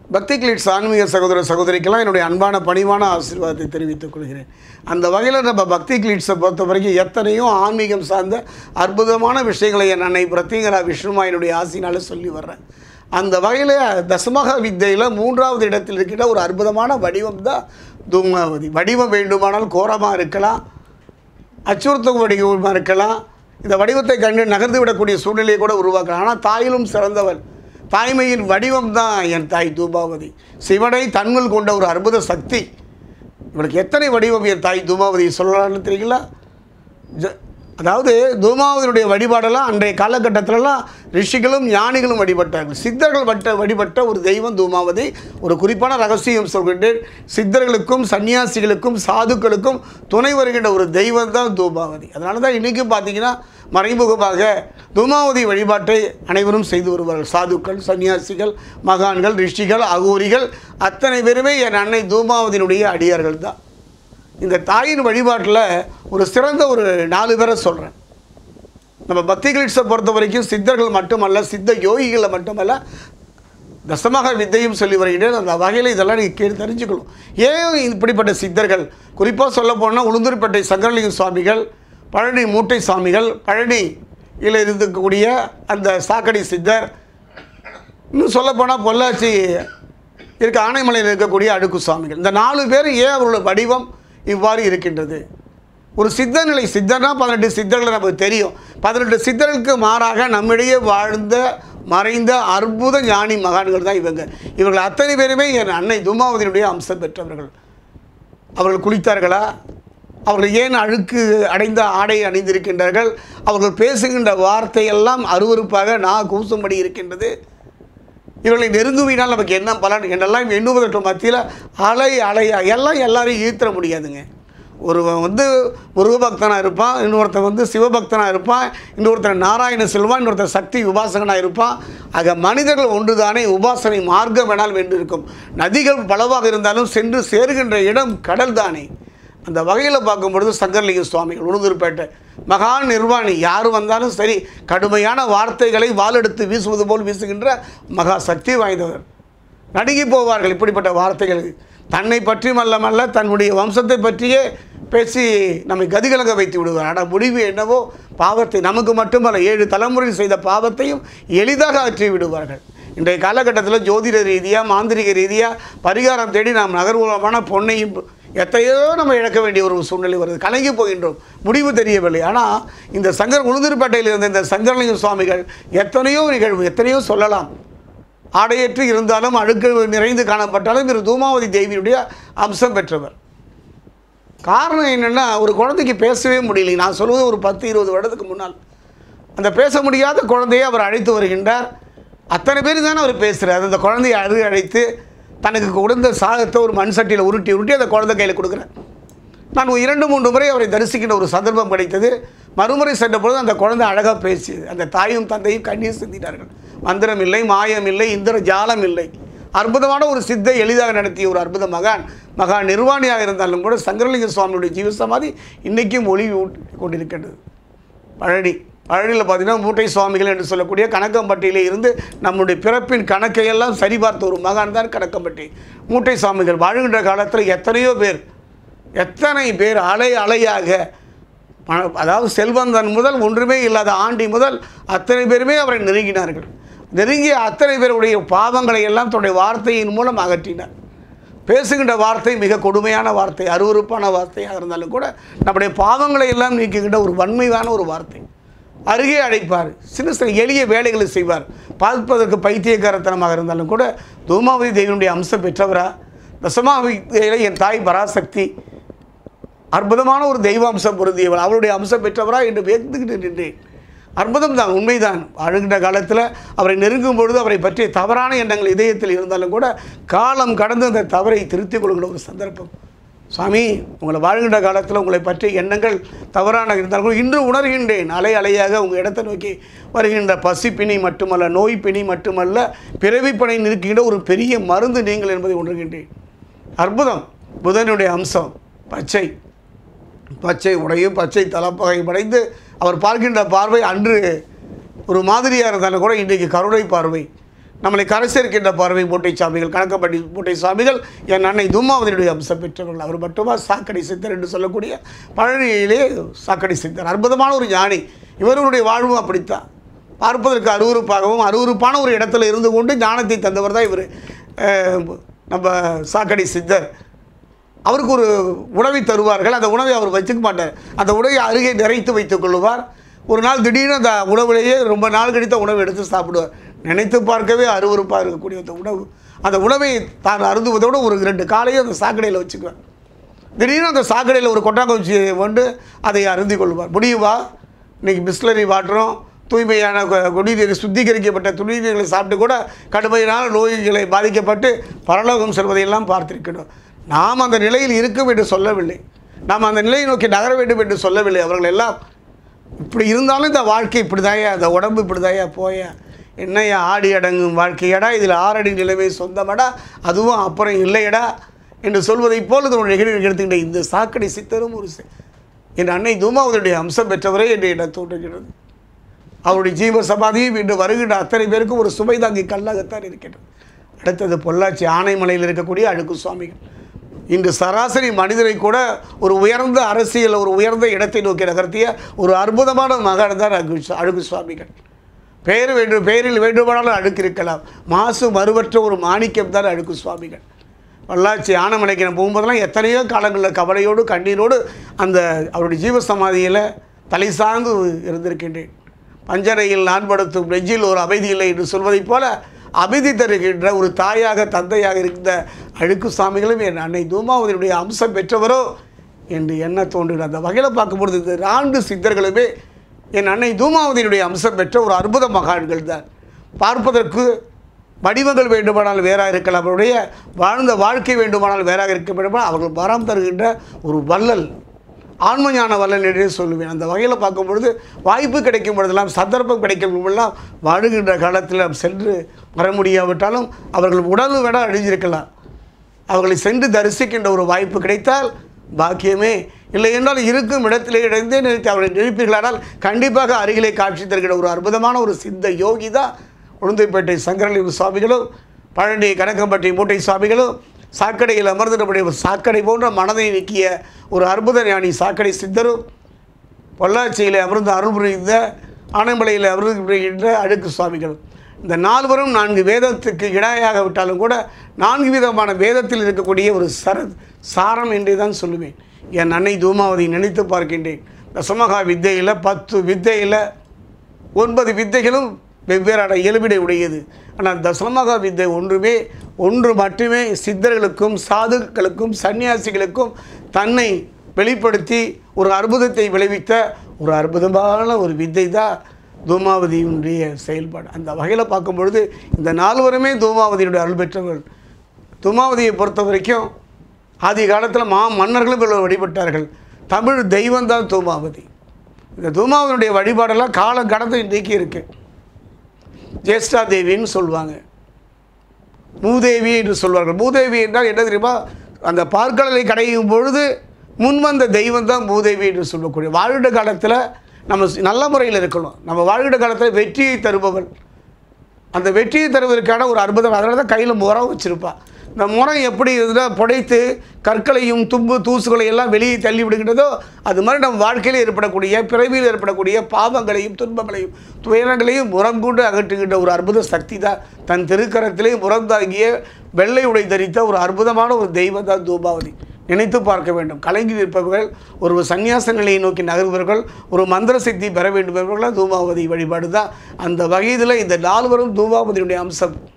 பக்தி கிளிட்ஸ் ஆன்மீக சகோதர சகோதரிக்கெல்லாம் என்னுடைய அன்பான பணிவான ஆசீர்வாதத்தை தெரிவித்துக் கொள்கிறேன் அந்த வகையில் நம்ம பக்தி கிளிட்ஸை பொறுத்த வரைக்கும் எத்தனையோ ஆன்மீகம் சார்ந்த அற்புதமான விஷயங்களை என் அன்னை பிரத்யங்கரா விஷ்ணுமாயினுடைய ஆசினால சொல்லி வர்றேன் அந்த வகையில் தசமக வித்தையில் மூன்றாவது இடத்தில் இருக்கின்ற ஒரு அற்புதமான வடிவம் தான் தூமாவதி வடிவம் வேண்டுமானால் கோரமாக இருக்கலாம் அச்சுறுத்தும் வடிவமாக இருக்கலாம் இந்த வடிவத்தை கண்டு நகர்ந்து விடக்கூடிய சூழ்நிலையை கூட உருவாக்கலாம் ஆனால் தாயிலும் சிறந்தவள் தாய்மையின் வடிவம் தான் என் தாய் தூபாவதி சிவனை தன்னுள் கொண்ட ஒரு அற்புத சக்தி இவளுக்கு எத்தனை வடிவம் என் தாய் தூபாவதி சொல்லலாம்னு தெரியுங்களா ஜ அதாவது தூமாவதியுடைய வழிபாடெல்லாம் அன்றைய காலகட்டத்திலலாம் ரிஷிகளும் ஞானிகளும் வழிபட்டார்கள் சித்தர்கள் வட்ட வழிபட்ட ஒரு தெய்வம் தூமாவதி ஒரு குறிப்பான ரகசியம் சொல்கின்றேன் சித்தர்களுக்கும் சன்னியாசிகளுக்கும் சாதுக்களுக்கும் துணை வருகின்ற ஒரு தெய்வம் தான் தூமாவதி அதனால தான் இன்றைக்கும் பார்த்தீங்கன்னா மறைமுகமாக தூமாவதி வழிபாட்டை அனைவரும் செய்து வருவார்கள் சாதுக்கள் சன்னியாசிகள் மகான்கள் ரிஷிகள் அகோரிகள் அத்தனை பேருமே என் அன்னை தூமாவதியினுடைய அடியார்கள் தான் இந்த தாயின் வழிபாட்டில் ஒரு சிறந்த ஒரு நாலு பேரை சொல்கிறேன் நம்ம பக்தி கிளிட்ஸை பொறுத்த வரைக்கும் சித்தர்கள் மட்டுமல்ல சித்த யோகிகளை மட்டுமல்ல தசமக வித்தையும் சொல்லி வருகிறேன் அந்த வகையில் இதெல்லாம் நீங்கள் கேட்டு தெரிஞ்சுக்கணும் ஏன் இப்படிப்பட்ட சித்தர்கள் குறிப்பாக சொல்ல போனால் உளுந்தூர்பேட்டை சங்கரலிங்க சுவாமிகள் பழனி மூட்டை சுவாமிகள் பழனியில் இருக்கக்கூடிய அந்த சாக்கடை சித்தர் இன்னும் சொல்லப்போனால் பொள்ளாச்சி இருக்க ஆனைமலையில் இருக்கக்கூடிய அடுக்கு சுவாமிகள் இந்த நாலு பேர் ஏன் அவரோட வடிவம் இவ்வாறு இருக்கின்றது ஒரு சித்த நிலை சித்தர்னா பதினெட்டு சித்தர்கள் நமக்கு தெரியும் பதினெட்டு சித்தர்களுக்கு மாறாக நம்மிடையே வாழ்ந்த மறைந்த அற்புத ஞானி மகான்கள் தான் இவங்க இவர்கள் அத்தனை பேருமே என் அன்னை துமாவதியினுடைய அம்சம் பெற்றவர்கள் அவர்கள் குளித்தார்களா அவர்கள் ஏன் அழுக்கு அடைந்த ஆடை அணிந்திருக்கின்றார்கள் அவர்கள் பேசுகின்ற வார்த்தையெல்லாம் அருவருப்பாக நான் கூசும்படி இருக்கின்றது இவர்களை நெருங்குவினால் நமக்கு என்ன பலன் என்றெல்லாம் எண்ணுவதற்கு மத்தியில் அலை அலையா எல்லாம் எல்லாரையும் ஈர்த்திட முடியாதுங்க ஒருவன் வந்து முருகபக்தனாக இருப்பான் இன்னொருத்தன் வந்து சிவபக்தனாக இருப்பான் இன்னொருத்தன் நாராயண செல்வான் இன்னொருத்தன் சக்தி உபாசகனாக இருப்பான் ஆக மனிதர்கள் ஒன்றுதானே உபாசனை மார்க்கம் வேணாலும் வென்று இருக்கும் நதிகள் பலவாக இருந்தாலும் சென்று சேருகின்ற இடம் கடல் தானே அந்த வகையில் பார்க்கும் பொழுது சங்கர்லிங்க சுவாமிகள் உளுந்தூர்பேட்டை மகா நிர்வாணி யார் வந்தாலும் சரி கடுமையான வார்த்தைகளை வாளெடுத்து வீசுவது போல் வீசுகின்ற மகா சக்தி வாய்ந்தவர் நடுங்கி போவார்கள் இப்படிப்பட்ட வார்த்தைகள் தன்னை பற்றி மல்லமல்ல தன்னுடைய வம்சத்தை பற்றியே பேசி நம்மை கதிகலங்க வைத்து விடுவார் ஆனால் முடிவு என்னவோ பாவத்தை நமக்கு மட்டுமல்ல ஏழு தலைமுறை செய்த பாவத்தையும் எளிதாக ஆற்றி விடுவார்கள் இன்றைய காலகட்டத்தில் ஜோதிட ரீதியாக மாந்திரிக ரீதியாக பரிகாரம் தேடி நாம் நகர்வமான பொன்னையும் எத்தையோ நம்ம இழக்க வேண்டிய ஒரு சூழ்நிலை வருது கலங்கி போகின்றோம் முடிவு தெரியவில்லை ஆனால் இந்த சங்கர் உளுந்தூர்பேட்டையில் இருந்த இந்த சங்கரலிங்க சுவாமிகள் எத்தனையோ நிகழ்வு எத்தனையோ சொல்லலாம் ஆடையற்று இருந்தாலும் அழுக்கு நிறைந்து காணப்பட்டாலும் இவர் தூமாவதி தேவியுடைய அம்சம் பெற்றவர் காரணம் என்னென்னா ஒரு குழந்தைக்கு பேசவே முடியலை நான் சொல்வது ஒரு பத்து இருபது வருடத்துக்கு முன்னால் அந்த பேச முடியாத குழந்தையை அவர் அழைத்து வருகின்றார் அத்தனை பேர் தானே அவர் பேசுகிறார் அந்த குழந்தையை அழு அழைத்து தனக்கு கொடுத்த சாதத்தை ஒரு மண் சட்டியில் உருட்டி உருட்டி அந்த குழந்தை கையில் கொடுக்குறேன் நான் ஒரு இரண்டு மூன்று முறை அவரை தரிசிக்கின்ற ஒரு சந்தர்ப்பம் கிடைத்தது மறுமுறை சென்ற பொழுது அந்த குழந்தை அழகாக பேசியது அந்த தாயும் தந்தையும் கண்ணீர் சிந்தினார்கள் மந்திரம் இல்லை மாயம் இல்லை இந்திர ஜாலம் இல்லை அற்புதமான ஒரு சித்தை எளிதாக நடத்திய ஒரு அற்புத மகான் மகா நிர்வாணியாக இருந்தாலும் கூட சங்கரலிங்க சுவாமியுடைய ஜீவசமாதி இன்றைக்கும் ஒளி ஊட்டி கொண்டிருக்கின்றது பழனி பழனியில் பார்த்தீங்கன்னா மூட்டை சுவாமிகள் என்று சொல்லக்கூடிய கணக்கம்பட்டியிலே இருந்து நம்முடைய பிறப்பின் கணக்கையெல்லாம் சரிபார்த்த ஒரு மகான் தான் கணக்கம்பட்டி மூட்டை சுவாமிகள் வாழ்கின்ற காலத்தில் எத்தனையோ பேர் எத்தனை பேர் அலை அலையாக பண- அதாவது செல்வந்தன் முதல் ஒன்றுமே இல்லாத ஆண்டி முதல் அத்தனை பேருமே அவரை நெருங்கினார்கள் நெருங்கிய அத்தனை பேருடைய பாவங்களை எல்லாம் தன்னுடைய வார்த்தையின் மூலம் அகற்றினார் பேசுகின்ற வார்த்தை மிக கொடுமையான வார்த்தை அருவருப்பான வார்த்தையாக இருந்தாலும் கூட நம்முடைய பாவங்களை எல்லாம் நீக்குகின்ற ஒரு வன்மையான ஒரு வார்த்தை அருகே அழைப்பார் சின்ன சின்ன எளிய வேலைகளை செய்வார் பார்ப்பதற்கு பைத்தியக்காரத்தனமாக இருந்தாலும் கூட தூமாவதி தேவியினுடைய அம்சம் பெற்றவரா தசமாவதியில என் தாய் பராசக்தி அற்புதமான ஒரு தெய்வ அம்சம் பொருந்தியவள் அவருடைய அம்சம் பெற்றவரா என்று வியந்துக்கிட்டு நின்றேன் அற்புதம் தான் உண்மைதான் அழுகின்ற காலத்தில் அவரை நெருங்கும் பொழுது அவரை பற்றிய தவறான எண்ணங்கள் இதயத்தில் இருந்தாலும் கூட காலம் கடந்து அந்த தவறை திருத்திக் கொள்கிற ஒரு சந்தர்ப்பம் சுவாமி உங்களை வாழ்கின்ற காலத்தில் உங்களை பற்றிய எண்ணங்கள் தவறான இருந்தாலும் கூட இன்று உணர்கின்றேன் அலை அலையாக உங்கள் இடத்தை நோக்கி வருகின்ற பசிப்பிணி மட்டுமல்ல நோய் பிணி மட்டுமல்ல பிறவிப்பனை நிற்கின்ற ஒரு பெரிய மருந்து நீங்கள் என்பதை உணர்கின்றேன் அற்புதம் புதனுடைய அம்சம் பச்சை பச்சை உடையும் பச்சை தலப்பகை படைந்து அவர் பார்க்கின்ற பார்வை அன்று ஒரு மாதிரியாக இருந்தாலும் கூட இன்றைக்கு கருணை பார்வை நம்மளை கரை சேர்க்கின்ற பார்வை மூட்டை சாமிகள் கணக்கப்பட்டி மூட்டை சாமிகள் என் அன்னை தும்மாவதியுடைய அம்சம் பெற்றவர்கள் அவர் மட்டுமா சாக்கடை சித்தர் என்று சொல்லக்கூடிய பழனியிலே சாக்கடை சித்தர் அற்புதமான ஒரு ஞானி இவர்களுடைய வாழ்வும் அப்படித்தான் பார்ப்பதற்கு அருவருப்பாகவும் அருவருப்பான ஒரு இடத்துல இருந்து கொண்டு ஞானத்தை தந்தவர் தான் இவர் நம்ம சாக்கடை சித்தர் அவருக்கு ஒரு உணவை தருவார்கள் அந்த உணவை அவர் வச்சுக்க மாட்டார் அந்த உணவை அருகே நிறைத்து வைத்துக் கொள்வார் ஒரு நாள் திடீர்னு அந்த உணவுலேயே ரொம்ப நாள் கழித்த உணவு எடுத்து சாப்பிடுவார் நினைத்து பார்க்கவே அருவருப்பாக இருக்கக்கூடிய அந்த உணவு அந்த உணவை தான் அருந்துவதோடு ஒரு ரெண்டு காலையும் அந்த சாக்கடையில் வச்சுக்குவார் திடீர்னு அந்த சாக்கடையில் ஒரு கொட்டாங்குச்சி கொண்டு அதை அருந்தி கொள்வார் முடியுமா இன்றைக்கி பிஸ்லரி வாட்டரும் தூய்மையான கு- குடிநீர் சுத்திகரிக்கப்பட்ட குடிநீர்களை சாப்பிட்டு கூட கடுமையான நோய்களை பாதிக்கப்பட்டு பரலோகம் செல்வதையெல்லாம் பார்த்திருக்கிறோம் நாம் அந்த நிலையில் இருக்கும் என்று சொல்லவில்லை நாம் அந்த நிலையை நோக்கி நகர வேண்டும் என்று சொல்லவில்லை அவர்கள் எல்லாம் இப்படி இருந்தாலும் இந்த வாழ்க்கை இப்படி தாயா இந்த உடம்பு இப்படி தாயா போயா என்னையா ஆடி அடங்கும் வாழ்க்கையடா இதில் ஆறடி நிலைமை சொந்தமடா அதுவும் அப்புறம் இல்லையடா என்று சொல்வதைப் போல் இதனுடைய நிகழ்வு எடுத்துக்கிட்ட இந்த சாக்கடை சித்தரும் ஒரு சி- என் அன்னை தூமாவதுடைய அம்சம் பெற்றவரே என்று என தோன்றுகிறது அவருடைய ஜீவ சமாதியும் இன்று வருகின்ற அத்தனை பேருக்கும் ஒரு சுமை தாங்கி கல்லாகத்தான் இருக்கின்றது அடுத்தது பொள்ளாச்சி ஆனைமலையில் இருக்கக்கூடிய அழுக்கு சுவாமிகள் இன்று சராசரி மனிதரை கூட ஒரு உயர்ந்த அரசியல் ஒரு உயர்ந்த இடத்தை நோக்கி நகர்த்திய ஒரு அற்புதமான மகன் தான் அழகு அழுகு சுவாமிகள் பெயர் வேண்டும் பெயரில் வேண்டுமானாலும் அழுக்கு இருக்கலாம் மாசு மறுவற்ற ஒரு மாணிக்கம் தான் அழுக்கு சுவாமிகள் பொள்ளாச்சி ஆனமலைக்கு நான் போகும்போதெல்லாம் எத்தனையோ காலங்களில் கவலையோடு கண்ணீரோடு அந்த அவருடைய ஜீவசமாதியில் தலை சார்ந்து இருந்திருக்கின்றேன் பஞ்சரையில் நான் படுத்தும் நெஞ்சில் ஒரு அமைதி இல்லை என்று சொல்வதைப் போல அமைதி தருகின்ற ஒரு தாயாக தந்தையாக இருந்த அழுக்கு சாமிகளும் என் அன்னை தூமாவதியுடைய அம்சம் பெற்றவரோ என்று எண்ண தோன்றுகிறது அந்த வகையில் பார்க்கும்பொழுது இந்த நான்கு சித்தர்களுமே என் அன்னை தூமாவதியினுடைய அம்சம் பெற்ற ஒரு அற்புத மகான்கள் தான் பார்ப்பதற்கு வடிவங்கள் வேண்டுமானால் வேறாக இருக்கலாம் அவருடைய வாழ்ந்த வாழ்க்கை வேண்டுமானால் வேறாக இருக்க வேண்டுமானால் அவர்கள் வரம் தருகின்ற ஒரு வள்ளல் ஆன்மஞான வள்ளல் என்றே சொல்லுவேன் அந்த வகையில் பார்க்கும் பொழுது வாய்ப்பு கிடைக்கும் பொழுதெல்லாம் சந்தர்ப்பம் கிடைக்கும் பொழுதெல்லாம் வாழுகின்ற காலத்தில் நாம் சென்று வர முடியாவிட்டாலும் அவர்கள் உடலும் வேணா அழிஞ்சிருக்கலாம் அவர்களை சென்று தரிசிக்கின்ற ஒரு வாய்ப்பு கிடைத்தால் பாக்கியமே இல்லை என்றால் இருக்கும் இடத்திலே இடைந்தே நிறுத்தி அவர்களை நினைப்பீர்களானால் கண்டிப்பாக அருகிலே காட்சி தருகிற ஒரு அற்புதமான ஒரு சித்த யோகி தான் உளுந்தைப்பேட்டை சங்கரலிங்க சுவாமிகளும் பழனி கனகம்பட்டி மூட்டை சுவாமிகளும் சாக்கடையில் அமர்ந்து நம்முடைய சாக்கடை போன்ற மனதை நீக்கிய ஒரு அற்புத ஞானி சாக்கடை சித்தரும் பொள்ளாச்சியில் அமர்ந்து அருள் புரிந்த ஆனைமலையில் அமர்ந்து புரிகின்ற அழுக்கு சுவாமிகள் இந்த நால்வரும் நான்கு வேதத்துக்கு இடையாக விட்டாலும் கூட நான்கு விதமான வேதத்தில் இருக்கக்கூடிய ஒரு சர சாரம் என்றே தான் சொல்லுவேன் என் அன்னை தூமாவதி நினைத்து பார்க்கின்றேன் தசமகா வித்தையில் பத்து வித்தையில் ஒன்பது வித்தைகளும் வெவ்வேறான இயல்பினை உடையது ஆனால் தசமகா வித்தை ஒன்றுமே ஒன்று மட்டுமே சித்தர்களுக்கும் சாதுக்களுக்கும் சன்னியாசிகளுக்கும் தன்னை வெளிப்படுத்தி ஒரு அற்புதத்தை விளைவித்த ஒரு அற்புதமான ஒரு வித்தை தான் தூமாவதியினுடைய செயல்பாடு அந்த வகையில் பார்க்கும் பொழுது இந்த நால்வருமே தூமாவதியினுடைய அருள் பெற்றவர்கள் தூமாவதியை பொறுத்த வரைக்கும் ஆதி காலத்தில் மா மன்னர்களும் இவர்கள் வழிபட்டார்கள் தமிழ் தெய்வம்தான் தூமாவதி இந்த தூமாவதியுடைய வழிபாடெல்லாம் கால கடந்து இன்றைக்கு இருக்கு ஜேஷ்டா தேவின்னு சொல்லுவாங்க மூதேவி என்று சொல்வார்கள் மூதேவி என்றால் என்ன தெரியுமா அந்த பார்க்கடலை கடையும் பொழுது முன்வந்த தெய்வம் தான் மூதேவி என்று சொல்லக்கூடிய வாழ்கிற காலத்தில் நம்ம ஸ்- நல்ல முறையில் இருக்கணும் நம்ம வாழ்கிற காலத்தில் வெற்றியை தருபவள் அந்த வெற்றியை தருவதற்கான ஒரு அற்புதம் அதனால தான் கையில் முறம் வச்சுருப்பா இந்த முறம் எப்படி இருந்தால் புடைத்து கற்களையும் தும்பு தூசுகளை எல்லாம் வெளியே தள்ளி விடுகின்றதோ அது மாதிரி நம்ம வாழ்க்கையில் ஏற்படக்கூடிய பிறவியில் ஏற்படக்கூடிய பாவங்களையும் துன்பங்களையும் துயரங்களையும் முறம் கொண்டு அகற்றுகின்ற ஒரு அற்புத சக்தி தான் தன் திருக்கரத்திலே முறம் தாங்கிய வெள்ளை உடை தரித்த ஒரு அற்புதமான ஒரு தெய்வம் தான் தூபாவதி நினைத்து பார்க்க வேண்டும் கலங்கி நிற்பவர்கள் ஒரு சந்நியாச நிலையை நோக்கி நகர்வர்கள் ஒரு மந்திர சக்தி பெற வேண்டும் என்பவர்கள் தூபாவதி வழிபாடு தான் அந்த வகையில் இந்த நால்வரும் தூபாவதியுடைய அம்சம்